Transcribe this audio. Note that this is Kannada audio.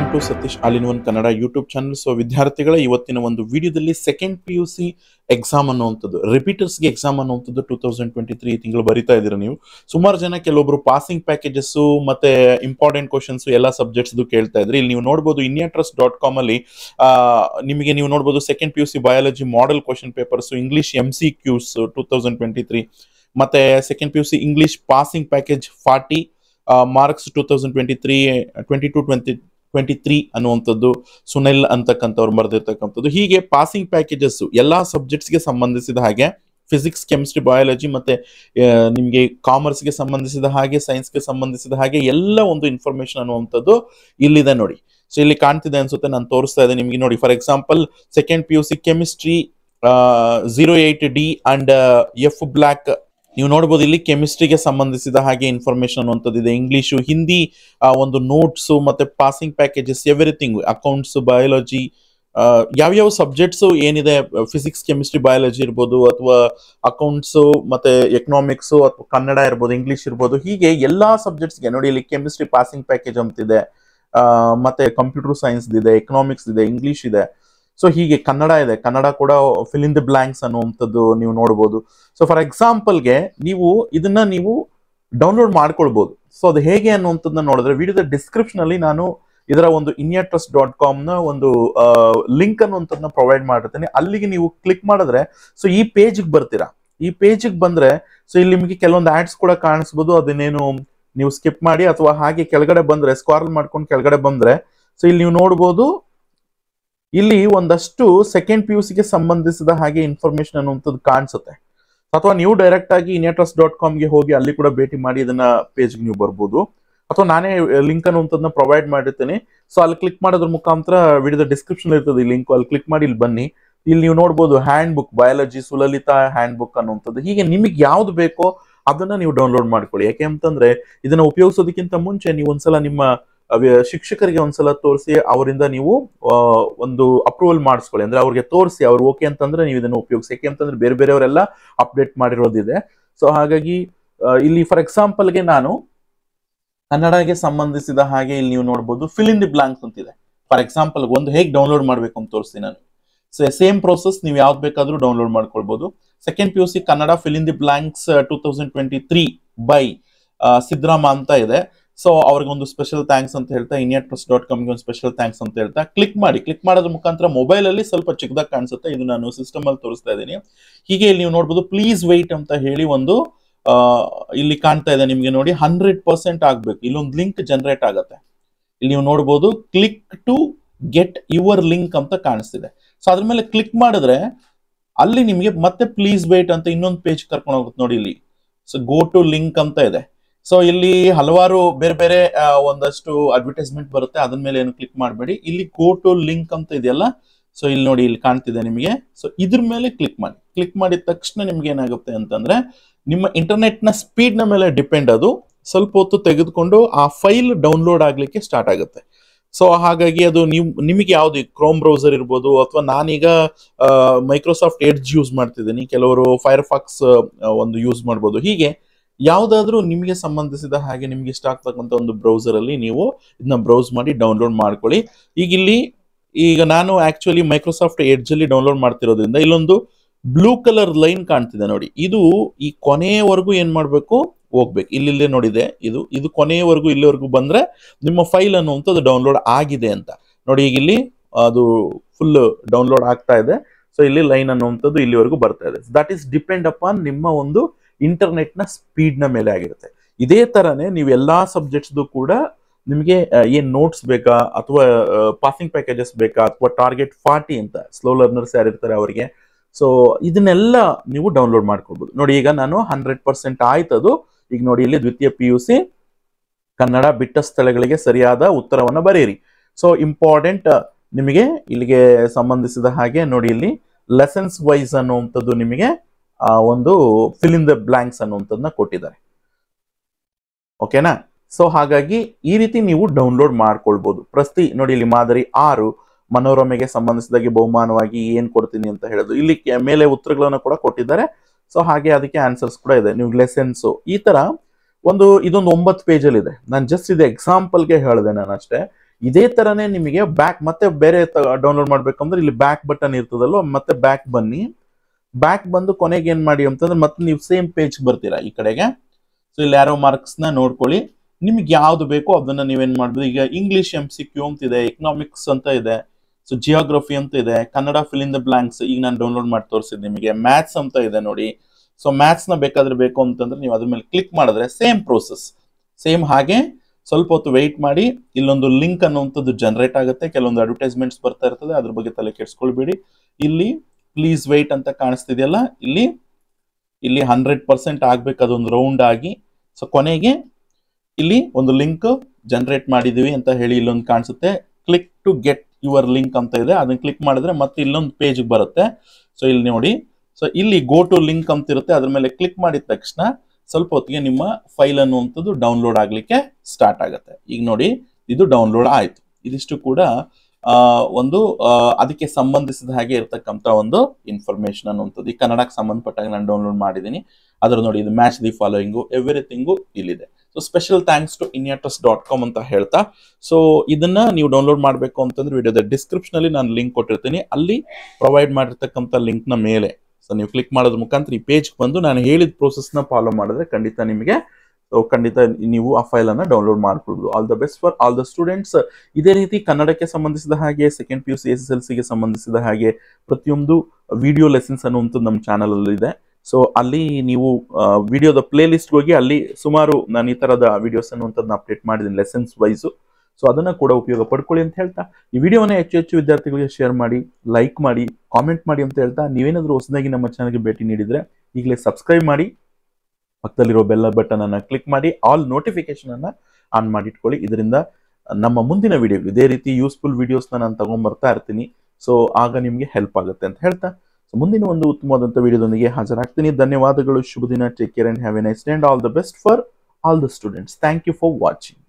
to Satish all in one Kannada YouTube channel so ವಿದ್ಯಾರ್ಥಿಗಳ ಇವತ್ತಿನ ಒಂದು ವಿಡಿಯೋದಲ್ಲಿ second P U C exam ಅನ್ನುವಂಥದ್ದು ರಿಪೀಟರ್ಸ್ಗೆ ಎಕ್ಸಾಮ್ ಅನ್ನುವಂಥದ್ದು ಟೂ ತೌಸಂಡ್ ಟ್ವೆಂಟಿ ತ್ರೀ ತಿಂಗಳು ಬರಿತಾ ಇದ್ದೀರಾ ನೀವು ಸುಮಾರು ಜನ ಕೆಲವೊಬ್ರು ಪಾಸಿಂಗ್ ಪ್ಯಾಕೇಜಸ್ ಮತ್ತೆ ಇಂಪಾರ್ಟೆಂಟ್ ಕ್ವಶನ್ಸ್ ಎಲ್ಲ ಸಬ್ಜೆಕ್ಟ್ಸ್ ಕೇಳ್ತಾ ಇದ್ರಿ ಇಲ್ಲಿ ನೀವು ನೋಡಬಹುದು ಇಂಡಿಯಾ ಟ್ರಸ್ಟ್ ಡಾಟ್ ಕಾಮ್ ಅಲ್ಲಿ ಆ, ನಿಮಗೆ ನೀವು ನೋಡಬಹುದು second P U C biology model question papers English M C Qs two thousand twenty three ಮತ್ತೆ second P U C English passing package forty marks two thousand twenty three twenty two twenty twenty three ಅನ್ನುವಂಥದ್ದು ಸುನಿಲ್ ಅಂತಕ್ಕಂಥವ್ರು ಬರೆದಿರ್ತಕ್ಕಂಥದ್ದು ಹೀಗೆ ಪಾಸಿಂಗ್ ಪ್ಯಾಕೇಜಸ್ ಎಲ್ಲಾ ಸಬ್ಜೆಕ್ಟ್ಸ್ಗೆ ಸಂಬಂಧಿಸಿದ ಹಾಗೆ ಫಿಸಿಕ್ಸ್ ಕೆಮಿಸ್ಟ್ರಿ ಬಯಾಲಜಿ ಮತ್ತೆ ಆ, ನಿಮ್ಗೆ ಕಾಮರ್ಸ್ಗೆ ಸಂಬಂಧಿಸಿದ ಹಾಗೆ ಸೈನ್ಸ್ಗೆ ಸಂಬಂಧಿಸಿದ ಹಾಗೆ ಎಲ್ಲ ಒಂದು ಇನ್ಫಾರ್ಮೇಶನ್ ಅನ್ನುವಂಥದ್ದು ಇಲ್ಲಿದೆ ನೋಡಿ ಸೊ ಇಲ್ಲಿ ಕಾಣ್ತಿದೆ ಅನ್ಸುತ್ತೆ ನಾನು ತೋರಿಸ್ತಾ ಇದ್ದೆ ನಿಮ್ಗೆ ನೋಡಿ for example second P U C chemistry zero eight D and F block ನೀವು ನೋಡಬಹುದು ಇಲ್ಲಿ ಕೆಮಿಸ್ಟ್ರಿಗೆ ಸಂಬಂಧಿಸಿದ ಹಾಗೆ ಇನ್ಫಾರ್ಮೇಶನ್ ಅನ್ನುವಂಥದ್ದು ಇದೆ ಇಂಗ್ಲಿಷು ಹಿಂದಿ ಆ, ಒಂದು ನೋಟ್ಸ್ ಮತ್ತೆ passing packages everything accounts biology ಯಾವ್ಯಾವ ಸಬ್ಜೆಕ್ಟ್ಸ್ ಏನಿದೆ ಫಿಸಿಕ್ಸ್ ಕೆಮಿಸ್ಟ್ರಿ ಬಯಾಲಜಿ ಇರ್ಬೋದು ಅಥವಾ ಅಕೌಂಟ್ಸ್ ಮತ್ತೆ ಎಕನಾಮಿಕ್ಸ್ ಅಥವಾ ಕನ್ನಡ ಇರ್ಬೋದು ಇಂಗ್ಲಿಷ್ ಇರ್ಬೋದು ಹೀಗೆ ಎಲ್ಲಾ ಸಬ್ಜೆಕ್ಟ್ಸ್ಗೆ ನೋಡಿ ಇಲ್ಲಿ ಕೆಮಿಸ್ಟ್ರಿ ಪಾಸಿಂಗ್ ಪ್ಯಾಕೇಜ್ ಅಂತಿದೆ ಆ, ಮತ್ತೆ ಕಂಪ್ಯೂಟರ್ ಸೈನ್ಸ್ ಇದೆ ಎಕನಾಮಿಕ್ಸ್ ಇದೆ ಇಂಗ್ಲಿಷ್ ಇದೆ ಸೊ ಹೀಗೆ ಕನ್ನಡ ಇದೆ ಕನ್ನಡ ಕೂಡ ಫಿಲ್ ಇನ್ ದ ಬ್ಲಾಂಕ್ಸ್ ಅನ್ನುವಂಥದ್ದು ನೀವು ನೋಡ್ಬೋದು ಸೊ ಫಾರ್ ಎಕ್ಸಾಂಪಲ್ಗೆ ನೀವು ಇದನ್ನ ನೀವು ಡೌನ್ಲೋಡ್ ಮಾಡ್ಕೊಳ್ಬಹುದು ಸೊ ಅದು ಹೇಗೆ ಅನ್ನುವಂಥದ್ದನ್ನ ನೋಡಿದ್ರೆ ವಿಡಿಯೋದ ಡಿಸ್ಕ್ರಿಪ್ಷನ್ ಅಲ್ಲಿ ನಾನು ಇದರ ಒಂದು ಇಂಡಿಯಾ ಟ್ರಸ್ಟ್ ಡಾಟ್ ಕಾಮ್ ನ ಒಂದು ಲಿಂಕ್ ಅನ್ನುವಂಥದ್ದನ್ನ ಪ್ರೊವೈಡ್ ಮಾಡಿರ್ತೇನೆ ಅಲ್ಲಿಗೆ ನೀವು ಕ್ಲಿಕ್ ಮಾಡಿದ್ರೆ ಸೊ ಈ ಪೇಜ್ಗೆ ಬರ್ತೀರಾ ಈ ಪೇಜ್ಗೆ ಬಂದ್ರೆ ಸೊ ಇಲ್ಲಿ ನಿಮಗೆ ಕೆಲವೊಂದು ಆಡ್ಸ್ ಕೂಡ ಕಾಣಿಸ್ಬೋದು ಅದನ್ನೇನು ನೀವು ಸ್ಕಿಪ್ ಮಾಡಿ ಅಥವಾ ಹಾಗೆ ಕೆಳಗಡೆ ಬಂದ್ರೆ ಸ್ಕ್ವಾರಲ್ ಮಾಡ್ಕೊಂಡು ಕೆಳಗಡೆ ಬಂದ್ರೆ ಸೊ ಇಲ್ಲಿ ನೀವು ನೋಡ್ಬೋದು ಇಲ್ಲಿ ಒಂದಷ್ಟು ಸೆಕೆಂಡ್ ಪಿ ಯು ಸಿಗೆ ಸಂಬಂಧಿಸಿದ ಹಾಗೆ ಇನ್ಫಾರ್ಮೇಶನ್ ಅನ್ನುವಂಥದ್ದು ಕಾಣಿಸುತ್ತೆ ಅಥವಾ ನೀವು ಡೈರೆಕ್ಟ್ ಆಗಿ ಇನಿಯಾಟ್ರಸ್ ಡಾಟ್ ಕಾಮ್ಗೆ ಹೋಗಿ ಅಲ್ಲಿ ಕೂಡ ಭೇಟಿ ಮಾಡಿ ಇದನ್ನ ಪೇಜ್ಗೆ ನೀವು ಬರ್ಬೋದು ಅಥವಾ ನಾನೇ ಲಿಂಕ್ ಅನ್ನುವಂಥದ್ದನ್ನ ಪ್ರೊವೈಡ್ ಮಾಡಿರ್ತೀನಿ ಸೊ ಅಲ್ಲಿ ಕ್ಲಿಕ್ ಮಾಡೋದ್ರ ಮುಖಾಂತರ ವಿಡಿಯೋದ ಡಿಸ್ಕ್ರಿಪ್ಷನ್ ಇರ್ತದೆ ಈ ಲಿಂಕ್ ಅಲ್ಲಿ ಕ್ಲಿಕ್ ಮಾಡಿ ಇಲ್ಲಿ ಬನ್ನಿ ಇಲ್ಲಿ ನೀವು ನೋಡ್ಬೋದು ಹ್ಯಾಂಡ್ ಬುಕ್ ಬಯಾಲಜಿ ಸುಲಲಿತಾ ಹ್ಯಾಂಡ್ ಬುಕ್ ಅನ್ನುವಂಥದ್ದು ಹೀಗೆ ನಿಮಗೆ ಯಾವ್ದು ಬೇಕೋ ಅದನ್ನ ನೀವು ಡೌನ್ಲೋಡ್ ಮಾಡ್ಕೊಳ್ಳಿ ಯಾಕೆ ಅಂತಂದ್ರೆ ಇದನ್ನ ಉಪಯೋಗಿಸೋದಕ್ಕಿಂತ ಮುಂಚೆ ನೀವು ಒಂದ್ಸಲ ನಿಮ್ಮ ಅವ್ಯ- ಶಿಕ್ಷಕರಿಗೆ ಒಂದ್ಸಲ ತೋರಿಸಿ ಅವರಿಂದ ನೀವು ಆ, ಒಂದು ಅಪ್ರೂವಲ್ ಮಾಡಿಸ್ಕೊಳ್ಳಿ ಅಂದ್ರೆ ಅವ್ರಿಗೆ ತೋರಿಸಿ ಅವ್ರು ಓಕೆ ಅಂತಂದ್ರೆ ನೀವು ಇದನ್ನ ಉಪಯೋಗಿಸಿ ಯಾಕೆ ಅಂತಂದ್ರೆ ಬೇರೆ ಬೇರೆಯವರೆಲ್ಲ ಅಪ್ಡೇಟ್ ಮಾಡಿರೋದಿದೆ ಸೊ ಹಾಗಾಗಿ ಆ, ಇಲ್ಲಿ ಫಾರ್ ಎಕ್ಸಾಂಪಲ್ಗೆ ನಾನು ಕನ್ನಡಗೆ ಸಂಬಂಧಿಸಿದ ಹಾಗೆ ಇಲ್ಲಿ ನೀವು ನೋಡ್ಬೋದು ಫಿಲ್ ಇನ್ ದಿ ಬ್ಲಾಂಕ್ಸ್ ಅಂತಿದೆ ಫಾರ್ ಎಕ್ಸಾಂಪಲ್ ಒಂದು ಹೇಗೆ ಡೌನ್ಲೋಡ್ ಮಾಡಬೇಕು ಅಂತ ತೋರಿಸ್ತೀನಿ ನಾನು ಸೊ ಸೇಮ್ ಪ್ರೋಸೆಸ್ ನೀವು ಯಾವ್ದು ಬೇಕಾದ್ರೂ ಡೌನ್ಲೋಡ್ ಮಾಡ್ಕೊಳ್ಬಹುದು second P U C Kannada fill in the blanks two thousand twenty three by Siddarama ಅಂತ ಇದೆ ಸೊ ಅವ್ರಿಗೆ ಒಂದು ಸ್ಪೆಷಲ್ ಥ್ಯಾಂಕ್ಸ್ ಅಂತ ಹೇಳ್ತಾ ಇಂಡಿಯಾ ಟ್ರಸ್ಟ್ ಡಾಟ್ ಕಾಮ್ಗೆ ಒಂದು ಸ್ಪೆಷಲ್ ಥ್ಯಾಂಕ್ಸ್ ಅಂತ ಹೇಳ್ತಾ ಕ್ಲಿಕ್ ಮಾಡಿ ಕ್ಲಿಕ್ ಮಾಡೋದ್ರ ಮುಖಾಂತರ ಮೊಬೈಲ್ ಅಲ್ಲಿ ಸ್ವಲ್ಪ ಚಿಕ್ಕದಾಗಿ ಕಾಣಿಸುತ್ತೆ ಇದು ನಾನು ಸಿಸ್ಟಮ್ ಅಲ್ಲಿ ತೋರಿಸ್ತಾ ಇದ್ದೀನಿ ಹೀಗೆ ಇಲ್ಲಿ ನೀವು ನೋಡ್ಬೋದು ಪ್ಲೀಸ್ ವೈಟ್ ಅಂತ ಹೇಳಿ ಒಂದು ಆ, ಇಲ್ಲಿ ಕಾಣ್ತಾ ಇದೆ ನಿಮಗೆ ನೋಡಿ ಹಂಡ್ರೆಡ್ ಪರ್ಸೆಂಟ್ ಆಗ್ಬೇಕು ಇಲ್ಲೊಂದು ಲಿಂಕ್ ಜನರೇಟ್ ಆಗುತ್ತೆ ಇಲ್ಲಿ ನೀವು ನೋಡ್ಬೋದು click to get your link ಅಂತ ಕಾಣಿಸ್ತಿದೆ ಸೊ ಅದ್ರ ಮೇಲೆ ಕ್ಲಿಕ್ ಮಾಡಿದ್ರೆ ಅಲ್ಲಿ ನಿಮಗೆ ಮತ್ತೆ ಪ್ಲೀಸ್ ವೇಟ್ ಅಂತ ಇನ್ನೊಂದು ಪೇಜ್ ಕರ್ಕೊಂಡು ಹೋಗುತ್ತೆ ನೋಡಿ ಇಲ್ಲಿ ಸೊ ಗೋ ಟು ಲಿಂಕ್ ಅಂತ ಇದೆ ಸೊ ಇಲ್ಲಿ ಹಲವಾರು ಬೇರೆ ಬೇರೆ ಆ, ಒಂದಷ್ಟು ಅಡ್ವರ್ಟೈಸ್ಮೆಂಟ್ ಬರುತ್ತೆ ಅದ್ರ ಮೇಲೆ ಏನು ಕ್ಲಿಕ್ ಮಾಡಬೇಡಿ ಇಲ್ಲಿ ಗೋ ಟು ಲಿಂಕ್ ಅಂತ ಇದೆಯಲ್ಲ ಸೊ ಇಲ್ಲಿ ನೋಡಿ ಇಲ್ಲಿ ಕಾಣ್ತಿದೆ ನಿಮಗೆ ಸೊ ಇದ್ರ ಮೇಲೆ ಕ್ಲಿಕ್ ಮಾಡಿ ಕ್ಲಿಕ್ ಮಾಡಿದ ತಕ್ಷಣ ನಿಮ್ಗೆ ಏನಾಗುತ್ತೆ ಅಂತಂದ್ರೆ ನಿಮ್ಮ ಇಂಟರ್ನೆಟ್ ನ ಸ್ಪೀಡ್ ನ ಮೇಲೆ ಡಿಪೆಂಡ್ ಅದು ಸ್ವಲ್ಪ ಹೊತ್ತು ತೆಗೆದುಕೊಂಡು ಆ ಫೈಲ್ ಡೌನ್ಲೋಡ್ ಆಗ್ಲಿಕ್ಕೆ ಸ್ಟಾರ್ಟ್ ಆಗುತ್ತೆ ಸೊ ಹಾಗಾಗಿ ಅದು ನೀವು ನಿಮಗೆ ಯಾವ್ದು ಕ್ರೋಮ್ ಬ್ರೌಸರ್ ಇರ್ಬೋದು ಅಥವಾ ನಾನೀಗ ಮೈಕ್ರೋಸಾಫ್ಟ್ ಎಡ್ಜ್ ಯೂಸ್ ಮಾಡ್ತಿದ್ದೀನಿ ಕೆಲವರು ಫೈರ್ ಫಾಕ್ಸ್ ಒಂದು ಯೂಸ್ ಮಾಡ್ಬೋದು ಹೀಗೆ ಯಾವ್ದಾದ್ರೂ ನಿಮಗೆ ಸಂಬಂಧಿಸಿದ ಹಾಗೆ ನಿಮ್ಗೆ ಇಷ್ಟ ಆಗ್ತಕ್ಕಂಥ ಒಂದು ಬ್ರೌಸರ್ ಅಲ್ಲಿ ನೀವು ಇದನ್ನ ಬ್ರೌಸ್ ಮಾಡಿ ಡೌನ್ಲೋಡ್ ಮಾಡ್ಕೊಳ್ಳಿ ಈಗ ಇಲ್ಲಿ ಈಗ ನಾನು ಆಕ್ಚುಲಿ ಮೈಕ್ರೋಸಾಫ್ಟ್ ಎಡ್ಜ್ ಅಲ್ಲಿ ಡೌನ್ಲೋಡ್ ಮಾಡ್ತಿರೋದ್ರಿಂದ ಇಲ್ಲೊಂದು ಬ್ಲೂ ಕಲರ್ ಲೈನ್ ಕಾಣ್ತಿದೆ ನೋಡಿ ಇದು ಈ ಕೊನೆಯವರೆಗೂ ಏನ್ ಮಾಡ್ಬೇಕು ಹೋಗ್ಬೇಕು ಇಲ್ಲಿಲ್ಲೇ ನೋಡಿದೆ ಇದು ಇದು ಕೊನೆಯವರೆಗೂ ಇಲ್ಲಿವರೆಗೂ ಬಂದ್ರೆ ನಿಮ್ಮ ಫೈಲ್ ಅನ್ನುವಂಥದ್ದು ಡೌನ್ಲೋಡ್ ಆಗಿದೆ ಅಂತ ನೋಡಿ ಈಗ ಇಲ್ಲಿ ಅದು ಫುಲ್ ಡೌನ್ಲೋಡ್ ಆಗ್ತಾ ಇದೆ ಸೊ ಇಲ್ಲಿ ಲೈನ್ ಅನ್ನುವಂಥದ್ದು ಇಲ್ಲಿವರೆಗೂ ಬರ್ತಾ ಇದೆ ದಟ್ ಈಸ್ ಡಿಪೆಂಡ್ ಅಪಾನ್ ನಿಮ್ಮ ಒಂದು ಇಂಟರ್ನೆಟ್ ನ ಸ್ಪೀಡ್ ನ ಮೇಲೆ ಆಗಿರುತ್ತೆ ಇದೇ ತರನೇ ನೀವು ಎಲ್ಲಾ ಸಬ್ಜೆಕ್ಟ್ಸ್ದು ಕೂಡ ನಿಮಗೆ ಆ, ಏನ್ ನೋಟ್ಸ್ ಬೇಕಾ ಅಥವಾ ಪಾಸಿಂಗ್ ಪ್ಯಾಕೇಜಸ್ ಬೇಕಾ ಅಥವಾ ಟಾರ್ಗೆಟ್ ಫಾರ್ಟಿ ಅಂತ ಸ್ಲೋ ಲರ್ನರ್ಸ್ ಯಾರಿರ್ತಾರೆ ಅವರಿಗೆ ಸೊ ಇದನ್ನೆಲ್ಲ ನೀವು ಡೌನ್ಲೋಡ್ ಮಾಡ್ಕೊಳ್ಬೋದು ನೋಡಿ ಈಗ ನಾನು ಹಂಡ್ರೆಡ್ ಪರ್ಸೆಂಟ್ ಆಯ್ತದು ಈಗ ನೋಡಿ ಇಲ್ಲಿ ದ್ವಿತೀಯ ಪಿ ಯು ಸಿ ಕನ್ನಡ ಬಿಟ್ಟ ಸ್ಥಳಗಳಿಗೆ ಸರಿಯಾದ ಉತ್ತರವನ್ನು ಬರೆಯಿರಿ ಸೊ ಇಂಪಾರ್ಟೆಂಟ್ ನಿಮಗೆ ಇಲ್ಲಿಗೆ ಸಂಬಂಧಿಸಿದ ಹಾಗೆ ನೋಡಿ ಇಲ್ಲಿ ಲೆಸನ್ಸ್ ವೈಸ್ ಅನ್ನುವಂಥದ್ದು ನಿಮಗೆ ಆ, ಒಂದು ಫಿಲ್ ಇನ್ ದ ಬ್ಲಾಂಕ್ಸ್ ಅನ್ನುವಂಥದ್ದನ್ನ ಕೊಟ್ಟಿದ್ದಾರೆ ಓಕೆನಾ ಸೊ ಹಾಗಾಗಿ ಈ ರೀತಿ ನೀವು ಡೌನ್ಲೋಡ್ ಮಾಡ್ಕೊಳ್ಬಹುದು ಪ್ರತಿ ನೋಡಿ ಇಲ್ಲಿ ಮಾದರಿ ಆರು ಮನೋರಮೆಗೆ ಸಂಬಂಧಿಸಿದಾಗೆ ಬಹುಮಾನವಾಗಿ ಏನ್ ಕೊಡ್ತೀನಿ ಅಂತ ಹೇಳೋದು ಇಲ್ಲಿ ಕೆ- ಮೇಲೆ ಉತ್ತರಗಳನ್ನು ಕೂಡ ಕೊಟ್ಟಿದ್ದಾರೆ ಸೊ ಹಾಗೆ ಅದಕ್ಕೆ ಆನ್ಸರ್ಸ್ ಕೂಡ ಇದೆ ನೀವು ಲೆಸನ್ಸ್ ಈ ತರ ಒಂದು ಇದೊಂದು ಒಂಬತ್ತು ಪೇಜಲ್ಲಿ ಇದೆ ನಾನು ಜಸ್ಟ್ ಇದು ಎಕ್ಸಾಂಪಲ್ಗೆ ಹೇಳಿದೆ ನಾನು ಅಷ್ಟೇ ಇದೇ ತರನೇ ನಿಮಗೆ ಬ್ಯಾಕ್ ಮತ್ತೆ ಬೇರೆ ಡೌನ್ಲೋಡ್ ಮಾಡ್ಬೇಕಂದ್ರೆ ಇಲ್ಲಿ ಬ್ಯಾಕ್ ಬಟನ್ ಇರ್ತದಲ್ವ ಮತ್ತೆ ಬ್ಯಾಕ್ ಬನ್ನಿ ಬ್ಯಾಕ್ ಬಂದು ಕೊನೆಗೆ ಏನ್ ಮಾಡಿ ಅಂತಂದ್ರೆ ಮತ್ತೆ ನೀವು ಸೇಮ್ ಪೇಜ್ ಬರ್ತೀರಾ ಈ ಕಡೆಗೆ ಸೊ ಇಲ್ಲಿ ಯಾರೋ ಮಾರ್ಕ್ಸ್ ನ ನೋಡ್ಕೊಳ್ಳಿ ನಿಮ್ಗೆ ಯಾವ್ದು ಬೇಕೋ ಅದನ್ನ ನೀವೇನ್ ಮಾಡ್ಬೋದು ಈಗ ಇಂಗ್ಲಿಷ್ ಎಂ ಸಿ ಕ್ಯೂ ಅಂತ ಇದೆ ಎಕನಾಮಿಕ್ಸ್ ಅಂತ ಇದೆ ಸೊ ಜಿಯೋಗ್ರಫಿ ಅಂತ ಇದೆ Kannada fill in the blanks ಈಗ ನಾನು ಡೌನ್ಲೋಡ್ ಮಾಡಿ ತೋರಿಸಿದ್ ನಿಮಗೆ ಮ್ಯಾಥ್ಸ್ ಅಂತ ಇದೆ ನೋಡಿ ಸೊ ಮ್ಯಾಥ್ಸ್ ನ ಬೇಕಾದ್ರೆ ಬೇಕು ಅಂತಂದ್ರೆ ನೀವು ಅದ್ರ ಮೇಲೆ ಕ್ಲಿಕ್ ಮಾಡಿದ್ರೆ ಸೇಮ್ ಪ್ರೋಸೆಸ್ ಸೇಮ್ ಹಾಗೆ ಸ್ವಲ್ಪ ಹೊತ್ತು ವೆಯ್ಟ್ ಮಾಡಿ ಇಲ್ಲೊಂದು ಲಿಂಕ್ ಅನ್ನುವಂಥದ್ದು ಜನರೇಟ್ ಆಗುತ್ತೆ ಕೆಲವೊಂದು ಅಡ್ವರ್ಟೈಸ್ಮೆಂಟ್ಸ್ ಬರ್ತಾ ಇರ್ತದೆ ಅದ್ರ ಬಗ್ಗೆ ತಲೆ ಕೆಡ್ಸ್ಕೊಳ್ಬೇಡಿ ಇಲ್ಲಿ ಪ್ಲೀಸ್ ವೆಯ್ಟ್ ಅಂತ ಕಾಣಿಸ್ತಿದೆಯಲ್ಲ ಇಲ್ಲಿ ಇಲ್ಲಿ ಹಂಡ್ರೆಡ್ ಪರ್ಸೆಂಟ್ ಆಗ್ಬೇಕು ಅದೊಂದು ರೌಂಡ್ ಆಗಿ ಸೊ ಕೊನೆಗೆ ಇಲ್ಲಿ ಒಂದು ಲಿಂಕ್ ಜನರೇಟ್ ಮಾಡಿದೀವಿ ಅಂತ ಹೇಳಿ ಇಲ್ಲೊಂದು ಕಾಣಿಸುತ್ತೆ click to get your link ಅಂತ ಇದೆ ಅದನ್ನ ಕ್ಲಿಕ್ ಮಾಡಿದ್ರೆ ಮತ್ತೆ ಇಲ್ಲೊಂದು ಪೇಜ್ ಬರುತ್ತೆ ಸೊ ಇಲ್ಲಿ ನೋಡಿ ಸೊ ಇಲ್ಲಿ ಗೋ ಟು ಲಿಂಕ್ ಅಂತ ಇರುತ್ತೆ ಅದ್ರ ಮೇಲೆ ಕ್ಲಿಕ್ ಮಾಡಿದ ತಕ್ಷಣ ಸ್ವಲ್ಪ ಹೊತ್ತಿಗೆ ನಿಮ್ಮ ಫೈಲ್ ಅನ್ನುವಂಥದ್ದು ಡೌನ್ಲೋಡ್ ಆಗ್ಲಿಕ್ಕೆ ಸ್ಟಾರ್ಟ್ ಆಗುತ್ತೆ ಈಗ ನೋಡಿ ಇದು ಡೌನ್ಲೋಡ್ ಆಯ್ತು ಇದಿಷ್ಟು ಕೂಡ ಆ, ಒಂದು ಆ, ಅದಕ್ಕೆ ಸಂಬಂಧಿಸಿದ ಹಾಗೆ ಇರತಕ್ಕಂತ ಒಂದು ಇನ್ಫಾರ್ಮೇಶನ್ ಅನ್ನುವಂಥದ್ದು ಈ ಕನ್ನಡಕ್ಕೆ ಸಂಬಂಧಪಟ್ಟಾಗ ನಾನು ಡೌನ್ಲೋಡ್ ಮಾಡಿದ್ದೀನಿ ಅದ್ರ ನೋಡಿ ಇದು ಮ್ಯಾಚ್ ದಿ ಫಾಲೋಯಿಂಗು ಎವ್ರಿಥಿಂಗು ಇಲ್ಲಿದೆ so special thanks to Inyatus dot com ಅಂತ ಹೇಳ್ತಾ ಸೊ ಇದನ್ನ ನೀವು ಡೌನ್ಲೋಡ್ ಮಾಡಬೇಕು ಅಂತಂದ್ರೆ ವಿಡಿಯೋದ ಡಿಸ್ಕ್ರಿಪ್ಷನ್ ಅಲ್ಲಿ ನಾನು ಲಿಂಕ್ ಕೊಟ್ಟಿರ್ತೀನಿ ಅಲ್ಲಿ ಪ್ರೊವೈಡ್ ಮಾಡಿರ್ತಕ್ಕಂಥ ಲಿಂಕ್ ನ ಮೇಲೆ ಸೊ ನೀವು ಕ್ಲಿಕ್ ಮಾಡೋದ್ರ ಮುಖಾಂತರ ಈ ಪೇಜ್ ಬಂದು ನಾನು ಹೇಳಿದ process ನ ಫಾಲೋ ಮಾಡಿದ್ರೆ ಖಂಡಿತ ನಿಮಗೆ ಸೊ ಖಂಡಿತ ನೀವು ಆ ಫೈಲ್ ಅನ್ನ ಡೌನ್ಲೋಡ್ ಮಾಡ್ಕೊಳ್ಬೋದು all the best for all the students ಇದೇ ರೀತಿ ಕನ್ನಡಕ್ಕೆ ಸಂಬಂಧಿಸಿದ ಹಾಗೆ second P U C S S L ಸಿಗೆ ಸಂಬಂಧಿಸಿದ ಹಾಗೆ ಪ್ರತಿಯೊಂದು ವಿಡಿಯೋ ಲೆಸನ್ಸ್ ಅನ್ನುವಂಥದ್ದು ನಮ್ಮ ಚಾನಲ್ ಅಲ್ಲಿ ಇದೆ ಸೊ ಅಲ್ಲಿ ನೀವು ವಿಡಿಯೋದ ಪ್ಲೇ ಲಿಸ್ಟ್ ಹೋಗಿ ಅಲ್ಲಿ ಸುಮಾರು ನಾನು ಈ ತರದ ವಿಡಿಯೋಸ್ ಅನ್ನುವಂಥದ್ದನ್ನ ಅಪ್ಡೇಟ್ ಮಾಡಿದ್ದೀನಿ ಲೆಸನ್ಸ್ ವೈಸು ಸೊ ಅದನ್ನ ಕೂಡ ಉಪಯೋಗ ಪಡ್ಕೊಳ್ಳಿ ಅಂತ ಹೇಳ್ತಾ ಈ ವಿಡಿಯೋನ ಹೆಚ್ಚು ಹೆಚ್ಚು ವಿದ್ಯಾರ್ಥಿಗಳಿಗೆ ಶೇರ್ ಮಾಡಿ ಲೈಕ್ ಮಾಡಿ ಕಾಮೆಂಟ್ ಮಾಡಿ ಅಂತ ಹೇಳ್ತಾ ನೀವೇನಾದ್ರೂ ಹೊಸದಾಗಿ ನಮ್ಮ ಚಾನಲ್ಗೆ ಭೇಟಿ ನೀಡಿದ್ರೆ ಈಗಲೇ ಸಬ್ಸ್ಕ್ರೈಬ್ ಮಾಡಿ ಪಕ್ಕದಲ್ಲಿರೋ ಬೆಲ್ಲ ಬಟನ್ ಅನ್ನ ಕ್ಲಿಕ್ ಮಾಡಿ ಆಲ್ ನೋಟಿಫಿಕೇಶನ್ ಅನ್ನ ಆನ್ ಮಾಡಿ ಇಟ್ಕೊಳ್ಳಿ ಇದರಿಂದ ನಮ್ಮ ಮುಂದಿನ ವಿಡಿಯೋ ಇದೇ ರೀತಿ ಯೂಸ್ಫುಲ್ ವಿಡಿಯೋಸ್ನ ನಾನು ತಗೊಂಡ್ಬರ್ತಾ ಇರ್ತೀನಿ ಸೊ ಆಗ ನಿಮಗೆ ಹೆಲ್ಪ್ ಆಗುತ್ತೆ ಅಂತ ಹೇಳ್ತಾ ಸೊ ಮುಂದಿನ ಒಂದು ಉತ್ತಮವಾದಂಥ ವಿಡಿಯೋದೊಂದಿಗೆ ಹಾಜರಾಗ್ತೀನಿ ಧನ್ಯವಾದಗಳು ಶುಭ ದಿನ take care and have a nice day and all the best for all the students thank you for watching